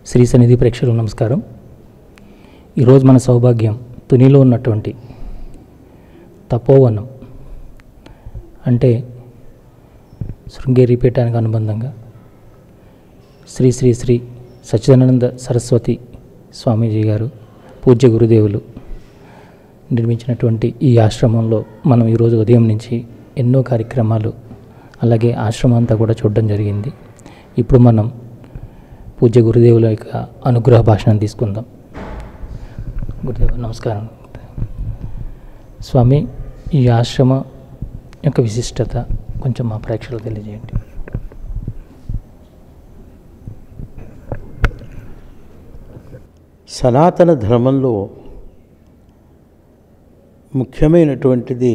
శ్రీ సన్నిధి ప్రేక్షకులకు నమస్కారం ఈరోజు మన సౌభాగ్యం తునిలో ఉన్నటువంటి తపోవనం అంటే శృంగేరి పీఠానికి అనుబంధంగా శ్రీ శ్రీ శ్రీ సచ్చిదానంద సరస్వతి స్వామీజీ గారు పూజ్య గురుదేవులు నిర్మించినటువంటి ఈ ఆశ్రమంలో మనం ఈరోజు ఉదయం నుంచి ఎన్నో కార్యక్రమాలు అలాగే ఆశ్రమం అంతా కూడా చూడడం జరిగింది ఇప్పుడు మనం పూజ్య గురుదేవుల యొక్క అనుగ్రహ భాషను తీసుకుందాం గురుదేవ నమస్కారం స్వామి ఈ ఆశ్రమ యొక్క విశిష్టత కొంచెం మా ప్రేక్షకులు తెలియజేయండి సనాతన ధర్మంలో ముఖ్యమైనటువంటిది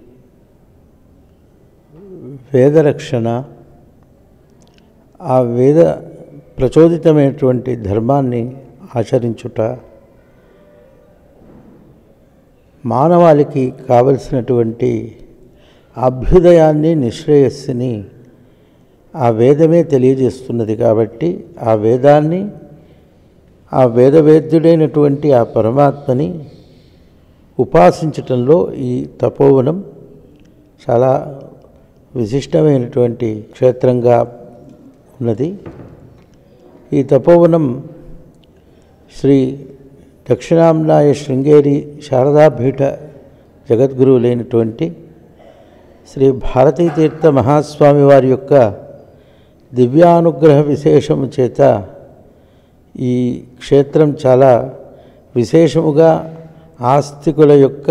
వేదరక్షణ ఆ వేద ప్రచోదితమైనటువంటి ధర్మాన్ని ఆచరించుట మానవాళికి కావలసినటువంటి అభ్యుదయాన్ని నిశ్రేయస్సుని ఆ వేదమే తెలియజేస్తున్నది కాబట్టి ఆ వేదాన్ని ఆ వేదవేద్యుడైనటువంటి ఆ పరమాత్మని ఉపాసించటంలో ఈ తపోవనం చాలా విశిష్టమైనటువంటి క్షేత్రంగా ఉన్నది ఈ తపోవనం శ్రీ దక్షిణాంనాయ శృంగేరి శారదాపీఠ జగద్గురువులైనటువంటి శ్రీ భారతీతీర్థ మహాస్వామి వారి యొక్క దివ్యానుగ్రహ విశేషము చేత ఈ క్షేత్రం చాలా విశేషముగా ఆస్తికుల యొక్క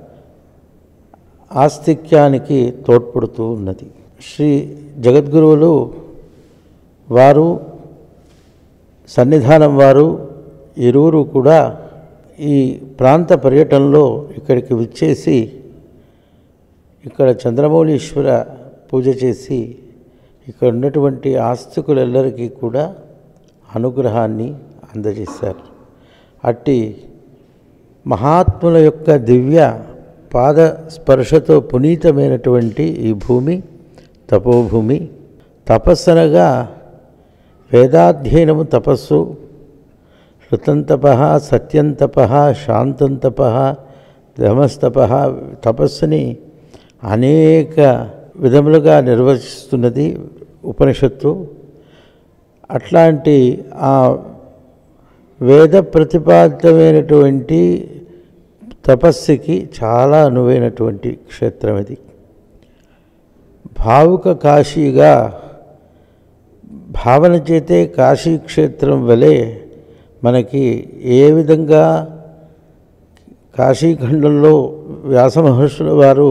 ఆస్తిక్యానికి తోడ్పడుతూ ఉన్నది శ్రీ జగద్గురువులు వారు సన్నిధానం వారు ఇరువురు కూడా ఈ ప్రాంత పర్యటనలో ఇక్కడికి విచ్చేసి ఇక్కడ చంద్రమౌళీశ్వర పూజ చేసి ఇక్కడ ఉన్నటువంటి ఆస్తికులెల్లరికీ కూడా అనుగ్రహాన్ని అందజేశారు అట్టి మహాత్ముల యొక్క దివ్య పాద స్పర్శతో పునీతమైనటువంటి ఈ భూమి తపోభూమి తపస్సనగా వేదాధ్యయనము తపస్సు శృతంతప సత్యంతప శాంతంతప దమస్తప తపస్సుని అనేక విధములుగా నిర్వచిస్తున్నది ఉపనిషత్తు అట్లాంటి ఆ వేద ప్రతిపాదితమైనటువంటి తపస్సుకి చాలా అనువైనటువంటి క్షేత్రం ఇది భావుక కాశీగా భావన చేతే కాశీ క్షేత్రం వలె మనకి ఏ విధంగా కాశీఖండంలో వ్యాసమహర్షుల వారు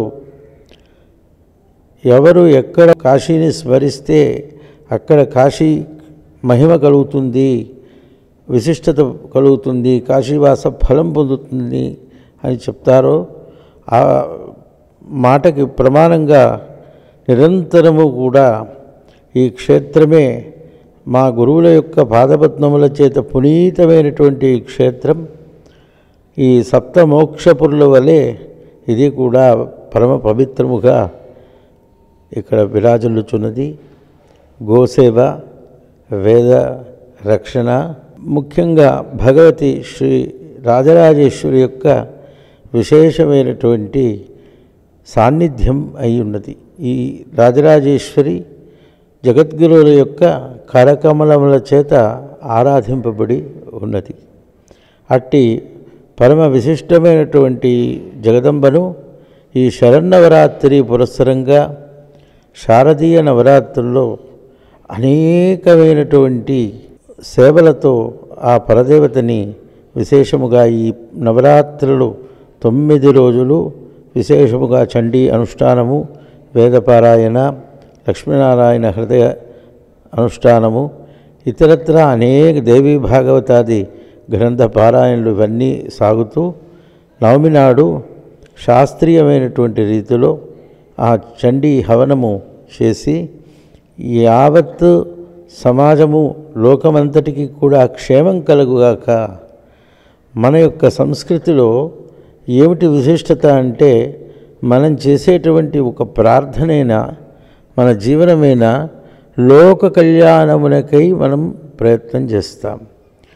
ఎవరు ఎక్కడ కాశీని స్మరిస్తే అక్కడ కాశీ మహిమ కలుగుతుంది విశిష్టత కలుగుతుంది కాశీవాస ఫలం పొందుతుంది అని చెప్తారో ఆ మాటకి ప్రమాణంగా నిరంతరము కూడా ఈ క్షేత్రమే మా గురువుల యొక్క పాదపద్మముల చేత పునీతమైనటువంటి ఈ క్షేత్రం ఈ సప్త మోక్షపురుల వలె ఇది కూడా పరమ పవిత్రముగా ఇక్కడ విరాజుల్లుచున్నది గోసేవ వేద రక్షణ ముఖ్యంగా భగవతి శ్రీ రాజరాజేశ్వరి యొక్క విశేషమైనటువంటి సాన్నిధ్యం అయి ఉన్నది ఈ రాజరాజేశ్వరి జగద్గురువుల యొక్క కరకమలముల చేత ఆరాధింపబడి ఉన్నది అట్టి పరమ విశిష్టమైనటువంటి జగదంబను ఈ శరన్నవరాత్రి పురస్సరంగా శారదీయ నవరాత్రుల్లో అనేకమైనటువంటి సేవలతో ఆ పరదేవతని విశేషముగా ఈ నవరాత్రులు తొమ్మిది రోజులు విశేషముగా చండీ అనుష్ఠానము వేదపారాయణ లక్ష్మీనారాయణ హృదయ అనుష్ఠానము ఇతరత్ర అనేక దేవీ భాగవతాది గ్రంథ పారాయణలు ఇవన్నీ సాగుతూ నవమి నాడు శాస్త్రీయమైనటువంటి రీతిలో ఆ చండీ హవనము చేసి యావత్ సమాజము లోకమంతటికి కూడా క్షేమం కలుగుగాక మన యొక్క సంస్కృతిలో ఏమిటి విశిష్టత అంటే మనం చేసేటువంటి ఒక ప్రార్థనైనా మన జీవనమైనా లోక కళ్యాణమునకై మనం ప్రయత్నం చేస్తాం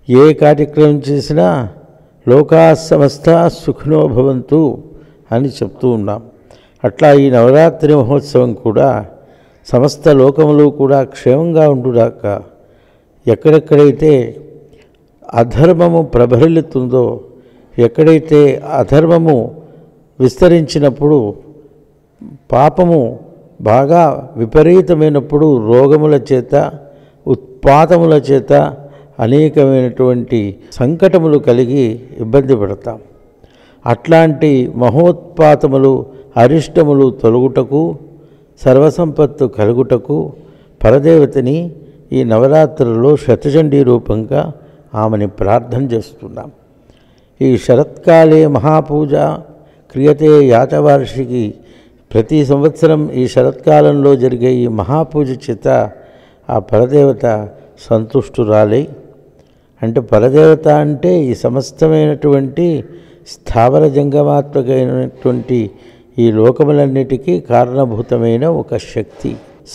ఏ కార్యక్రమం చేసినా లోకా సమస్త సుఖినో భవంతు అని చెప్తూ ఉన్నాం అట్లా ఈ నవరాత్రి మహోత్సవం కూడా సమస్త లోకములు కూడా క్షేమంగా ఉండుడాక ఎక్కడెక్కడైతే అధర్మము ప్రబలిల్లుతుందో ఎక్కడైతే అధర్మము విస్తరించినప్పుడు పాపము బాగా విపరీతమైనప్పుడు రోగముల చేత ఉత్పాతముల చేత అనేకమైనటువంటి సంకటములు కలిగి ఇబ్బంది పడతాం అట్లాంటి మహోత్పాతములు అరిష్టములు తొలగుటకు సర్వసంపత్తు కలుగుటకు పరదేవతని ఈ నవరాత్రులలో శతచండీ రూపంగా ఆమెని ప్రార్థన చేస్తున్నాం ఈ శరత్కాలే మహాపూజ క్రియతే యాచవార్షికి ప్రతి సంవత్సరం ఈ శరత్కాలంలో జరిగే ఈ మహాపూజ చేత ఆ పరదేవత సంతుష్టురాలై అంటే పరదేవత అంటే ఈ సమస్తమైనటువంటి స్థావర జంగమాత్మకమైనటువంటి ఈ లోకములన్నిటికీ కారణభూతమైన ఒక శక్తి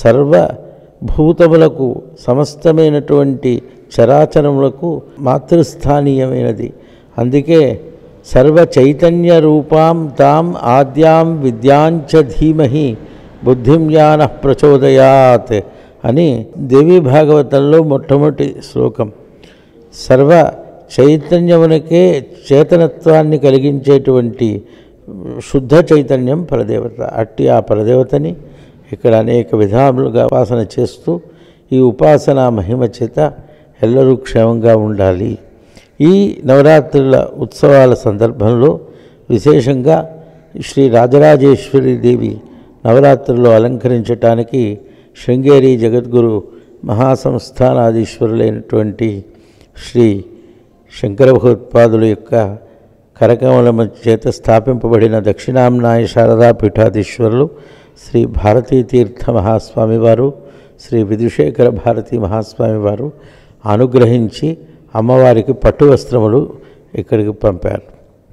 సర్వభూతములకు సమస్తమైనటువంటి చరాచరములకు మాతృస్థానీయమైనది అందుకే సర్వ చైతన్య రూపాం తాం ఆద్యాం విద్యాంచ ధీమహి బుద్ధిం యాన ప్రచోదయాత్ అని దేవీ భాగవతంలో మొట్టమొదటి శ్లోకం సర్వ చైతన్యమునకే చేతనత్వాన్ని కలిగించేటువంటి శుద్ధ చైతన్యం పరదేవత అట్టి ఆ పరదేవతని ఇక్కడ అనేక విధాలుగా ఉపాసన చేస్తూ ఈ ఉపాసన మహిమ చేత ఎల్లరూ క్షేమంగా ఉండాలి ఈ నవరాత్రుల ఉత్సవాల సందర్భంలో విశేషంగా శ్రీ రాజరాజేశ్వరి దేవి నవరాత్రుల్లో అలంకరించటానికి శృంగేరి జగద్గురు మహాసంస్థానాధీశ్వరులైనటువంటి శ్రీ శంకర భగవత్పాదుల యొక్క కరకమలమ చేత స్థాపింపబడిన దక్షిణాంనాయ శారదా పీఠాధీశ్వరులు శ్రీ భారతీ తీర్థ మహాస్వామి వారు శ్రీ విధుశేఖర భారతీ మహాస్వామి వారు అనుగ్రహించి అమ్మవారికి పట్టు వస్త్రములు ఇక్కడికి పంపారు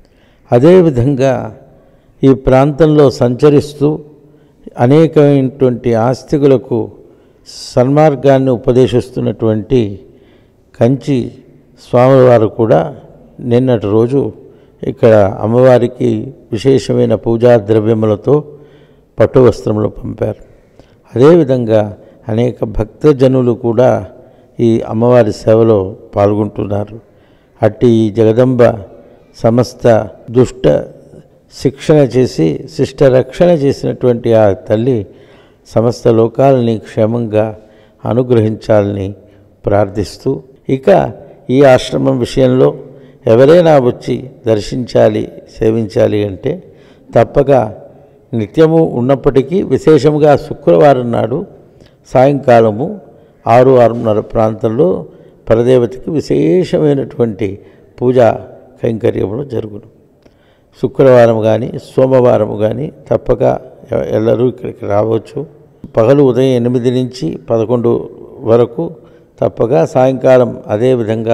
అదేవిధంగా ఈ ప్రాంతంలో సంచరిస్తూ అనేకమైనటువంటి ఆస్తికులకు సన్మార్గాన్ని ఉపదేశిస్తున్నటువంటి కంచి స్వామివారు కూడా నిన్నటి రోజు ఇక్కడ అమ్మవారికి విశేషమైన పూజా ద్రవ్యములతో పట్టు వస్త్రములు పంపారు అదేవిధంగా అనేక భక్తజనులు కూడా ఈ అమ్మవారి సేవలో పాల్గొంటున్నారు అట్టి ఈ జగదంబ సమస్త దుష్ట శిక్షణ చేసి శిష్ట రక్షణ చేసినటువంటి ఆ తల్లి సమస్త లోకాలని క్షేమంగా అనుగ్రహించాలని ప్రార్థిస్తూ ఇక ఈ ఆశ్రమం విషయంలో ఎవరైనా వచ్చి దర్శించాలి సేవించాలి అంటే తప్పక నిత్యము ఉన్నప్పటికీ విశేషంగా శుక్రవారం నాడు సాయంకాలము ఆరు ఆరున్నర ప్రాంతంలో పరదేవతకి విశేషమైనటువంటి పూజా కైంకర్యములు జరుగును శుక్రవారం కానీ సోమవారం కానీ తప్పక ఎ- ఎల్లరూ ఇక్కడికి రావచ్చు పగలు ఉదయం ఎనిమిది నుంచి పదకొండు వరకు తప్పక సాయంకాలం అదేవిధంగా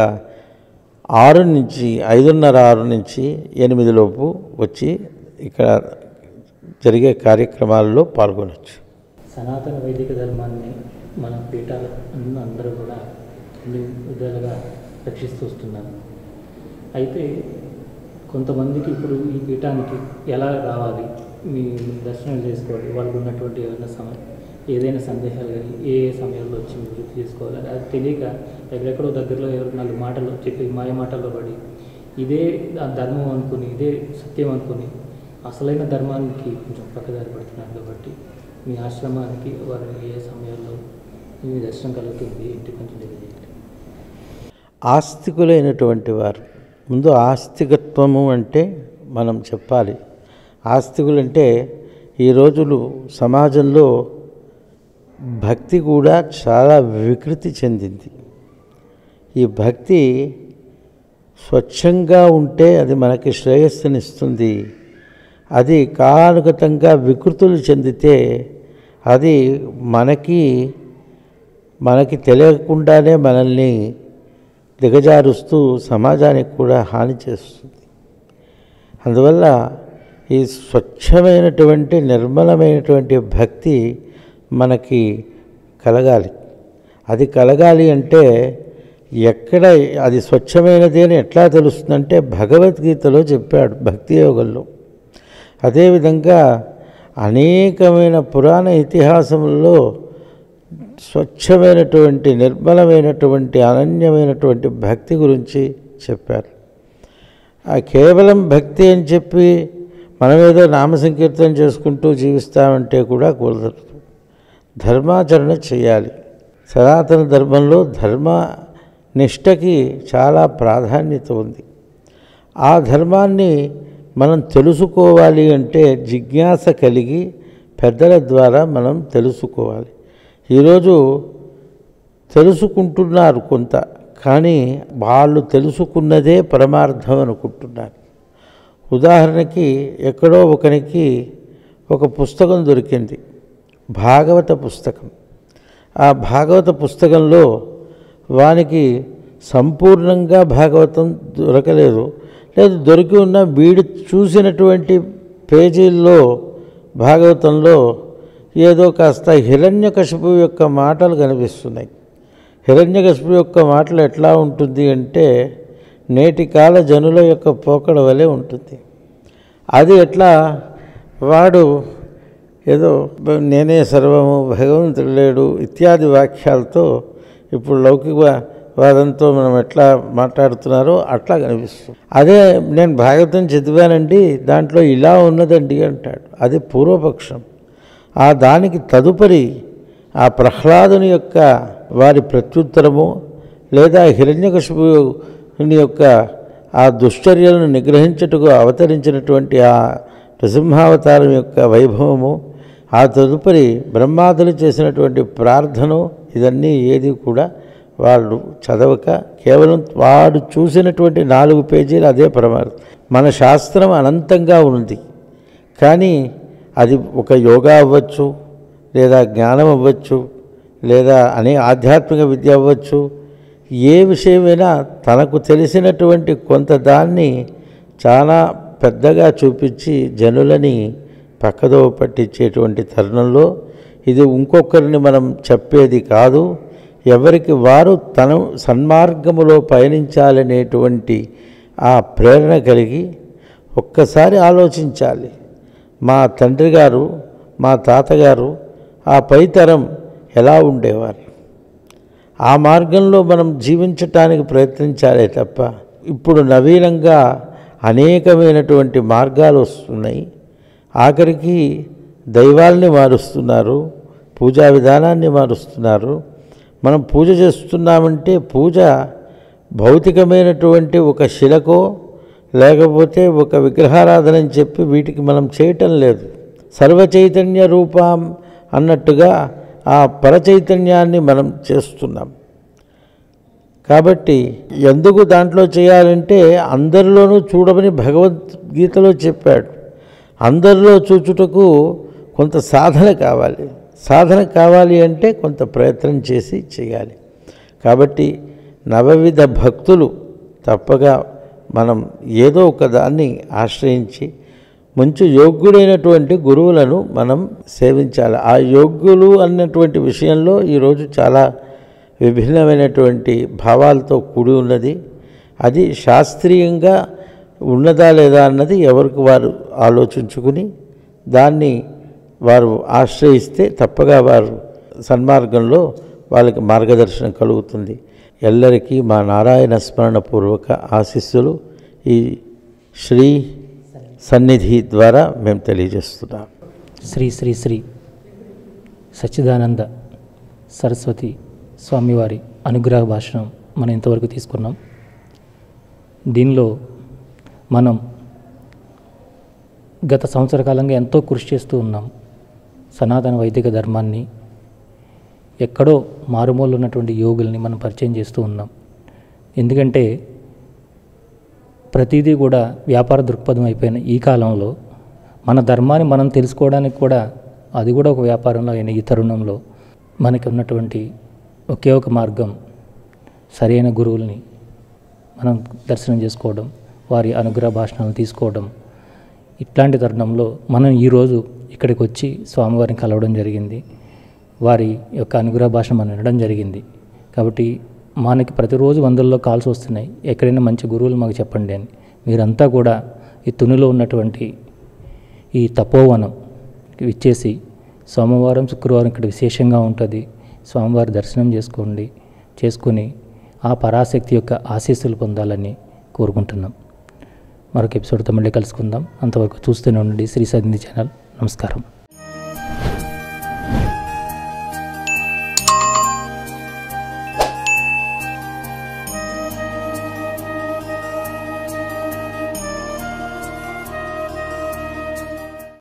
ఆరు నుంచి ఐదున్నర ఆరు నుంచి ఎనిమిది లోపు వచ్చి ఇక్కడ జరిగే కార్యక్రమాల్లో పాల్గొనవచ్చు సనాతన వైదిక ధర్మాన్ని మన పీఠాలు అన్న అందరూ కూడా అన్ని విధాలుగా రక్షిస్తూ వస్తున్నారు అయితే కొంతమందికి ఇప్పుడు ఈ పీఠానికి ఎలా రావాలి మీ దర్శనం చేసుకోవాలి వాళ్ళకు ఉన్నటువంటి ఏమైనా సమ ఏదైనా సందేహాలు కానీ ఏ ఏ సమయంలో వచ్చి మీరు తీసుకోవాలి అది తెలియక ఎక్కడెక్కడో దగ్గరలో ఎవరు నాలుగు మాటలు చెప్పి మాయ మాటల్లో పడి ఇదే ఆ ధర్మం అనుకుని ఇదే సత్యం అనుకుని అసలైన ధర్మానికి కొంచెం పక్కదారి పడుతున్నారు కాబట్టి మీ ఆశ్రమానికి వారు ఏ సమయాల్లో మీ దర్శనం కలుగుతుంది ఇంటి కొంచెం తెలియజేయండి ఆస్తికులైనటువంటి వారు ముందు ఆస్తికత్వము అంటే మనం చెప్పాలి ఆస్తికులంటే ఈ రోజులు సమాజంలో భక్తి కూడా చాలా వికృతి చెందింది ఈ భక్తి స్వచ్ఛంగా ఉంటే అది మనకి శ్రేయస్సునిస్తుంది అది కానుగతంగా వికృతులు చెందితే అది మనకి మనకి తెలియకుండానే మనల్ని దిగజారుస్తూ సమాజానికి కూడా హాని చేస్తుంది అందువల్ల ఈ స్వచ్ఛమైనటువంటి నిర్మలమైనటువంటి భక్తి మనకి కలగాలి అది కలగాలి అంటే ఎక్కడ అది స్వచ్ఛమైనది అని ఎట్లా తెలుస్తుందంటే భగవద్గీతలో చెప్పాడు భక్తి యోగంలో అదేవిధంగా అనేకమైన పురాణ ఇతిహాసంలో స్వచ్ఛమైనటువంటి నిర్మలమైనటువంటి అనన్యమైనటువంటి భక్తి గురించి చెప్పారు ఆ కేవలం భక్తి అని చెప్పి మనం ఏదో నామ సంకీర్తన చేసుకుంటూ జీవిస్తామంటే కూడా కుదరదు ధర్మాచరణ చేయాలి సనాతన ధర్మంలో ధర్మ నిష్టకి చాలా ప్రాధాన్యత ఉంది ఆ ధర్మాన్ని మనం తెలుసుకోవాలి అంటే జిజ్ఞాస కలిగి పెద్దల ద్వారా మనం తెలుసుకోవాలి ఈరోజు తెలుసుకుంటున్నారు కొంత కానీ వాళ్ళు తెలుసుకున్నదే పరమార్థం అనుకుంటున్నారు ఉదాహరణకి ఎక్కడో ఒకరికి ఒక పుస్తకం దొరికింది భాగవత పుస్తకం ఆ భాగవత పుస్తకంలో వానికి సంపూర్ణంగా భాగవతం దొరకలేదు లేదు దొరికి ఉన్న వీడు చూసినటువంటి పేజీల్లో భాగవతంలో ఏదో కాస్త హిరణ్యకశిపు యొక్క మాటలు కనిపిస్తున్నాయి హిరణ్యకశిపు యొక్క మాటలు ఎట్లా ఉంటుంది అంటే నేటి కాల జనుల యొక్క పోకడ వలె ఉంటుంది అది ఎట్లా వాడు ఏదో బ- నేనే సర్వము భగవంతుడు లేడు ఇత్యాది వాక్యాలతో ఇప్పుడు లౌకిక వాదంతో మనం ఎట్లా మాట్లాడుతున్నారో అట్లా కనిపిస్తుంది అదే నేను భాగవతం చదివానండి దాంట్లో ఇలా ఉన్నదండి అంటాడు అది పూర్వపక్షం ఆ దానికి తదుపరి ఆ ప్రహ్లాదుని యొక్క వారి ప్రత్యుత్తరము లేదా హిరణ్యకశిపుని యొక్క ఆ దుశ్చర్యలను నిగ్రహించుటకు అవతరించినటువంటి ఆ నృసింహావతారం యొక్క వైభవము ఆ తదుపరి బ్రహ్మాదులు చేసినటువంటి ప్రార్థన ఇదన్నీ ఏది కూడా వాళ్ళు చదవక కేవలం వాడు చూసినటువంటి నాలుగు పేజీలు అదే ప్రమాదం మన శాస్త్రం అనంతంగా ఉంది కానీ అది ఒక యోగా అవ్వచ్చు లేదా జ్ఞానం అవ్వచ్చు లేదా అనే ఆధ్యాత్మిక విద్య అవ్వచ్చు ఏ విషయమైనా తనకు తెలిసినటువంటి కొంత దాన్ని చాలా పెద్దగా చూపించి జనులని పక్కదో పట్టించేటువంటి తరుణంలో ఇది ఇంకొకరిని మనం చెప్పేది కాదు ఎవరికి వారు తన సన్మార్గములో పయనించాలనేటువంటి ఆ ప్రేరణ కలిగి ఒక్కసారి ఆలోచించాలి మా తండ్రి గారు మా తాతగారు ఆ పైతరం ఎలా ఉండేవారు ఆ మార్గంలో మనం జీవించటానికి ప్రయత్నించాలే తప్ప ఇప్పుడు నవీనంగా అనేకమైనటువంటి మార్గాలు వస్తున్నాయి ఆఖరికి దైవాల్ని మారుస్తున్నారు పూజా విధానాన్ని మారుస్తున్నారు మనం పూజ చేస్తున్నామంటే పూజ భౌతికమైనటువంటి ఒక శిలకో లేకపోతే ఒక విగ్రహారాధన అని చెప్పి వీటికి మనం చేయటం లేదు సర్వచైతన్య రూపం అన్నట్టుగా ఆ పరచైతన్యాన్ని మనం చేస్తున్నాం కాబట్టి ఎందుకు దాంట్లో చేయాలంటే అందరిలోనూ చూడమని భగవద్గీతలో చెప్పాడు అందరిలో చూచుటకు కొంత సాధన కావాలి సాధన కావాలి అంటే కొంత ప్రయత్నం చేసి చేయాలి కాబట్టి నవవిధ భక్తులు తప్పగా మనం ఏదో ఒక దాన్ని ఆశ్రయించి మంచి యోగ్యుడైనటువంటి గురువులను మనం సేవించాలి ఆ యోగ్యులు అన్నటువంటి విషయంలో ఈరోజు చాలా విభిన్నమైనటువంటి భావాలతో కూడి ఉన్నది అది శాస్త్రీయంగా ఉన్నదా లేదా అన్నది ఎవరికి వారు ఆలోచించుకుని దాన్ని వారు ఆశ్రయిస్తే తప్పగా వారు సన్మార్గంలో వాళ్ళకి మార్గదర్శనం కలుగుతుంది ఎల్లరికీ మా నారాయణ స్మరణ పూర్వక ఆశీస్సులు ఈ శ్రీ సన్నిధి ద్వారా మేము తెలియజేస్తున్నాం శ్రీ శ్రీ శ్రీ సచ్చిదానంద సరస్వతి స్వామివారి అనుగ్రహ భాషణం మనం ఇంతవరకు తీసుకున్నాం దీనిలో మనం గత సంవత్సర కాలంగా ఎంతో కృషి చేస్తూ ఉన్నాం సనాతన వైదిక ధర్మాన్ని ఎక్కడో మారుమూల ఉన్నటువంటి యోగుల్ని మనం పరిచయం చేస్తూ ఉన్నాం ఎందుకంటే ప్రతిదీ కూడా వ్యాపార దృక్పథం అయిపోయిన ఈ కాలంలో మన ధర్మాన్ని మనం తెలుసుకోవడానికి కూడా అది కూడా ఒక వ్యాపారంలో అయిన ఈ తరుణంలో మనకి ఉన్నటువంటి ఒకే ఒక మార్గం సరైన గురువుల్ని మనం దర్శనం చేసుకోవడం వారి అనుగ్రహ భాషణాలను తీసుకోవడం ఇట్లాంటి తరుణంలో మనం ఈరోజు ఇక్కడికి వచ్చి స్వామివారిని కలవడం జరిగింది వారి యొక్క అనుగ్రహ భాష మనం వినడం జరిగింది కాబట్టి మనకి ప్రతిరోజు వందల్లో కాల్స్ వస్తున్నాయి ఎక్కడైనా మంచి గురువులు మాకు చెప్పండి అని మీరంతా కూడా ఈ తునిలో ఉన్నటువంటి ఈ తపోవనం ఇచ్చేసి సోమవారం శుక్రవారం ఇక్కడ విశేషంగా ఉంటుంది స్వామివారి దర్శనం చేసుకోండి చేసుకుని ఆ పరాశక్తి యొక్క ఆశీస్సులు పొందాలని కోరుకుంటున్నాం మరొక ఎపిసోడ్తో మళ్ళీ కలుసుకుందాం అంతవరకు చూస్తూనే ఉండండి శ్రీ సదింది ఛానల్ నమస్కారం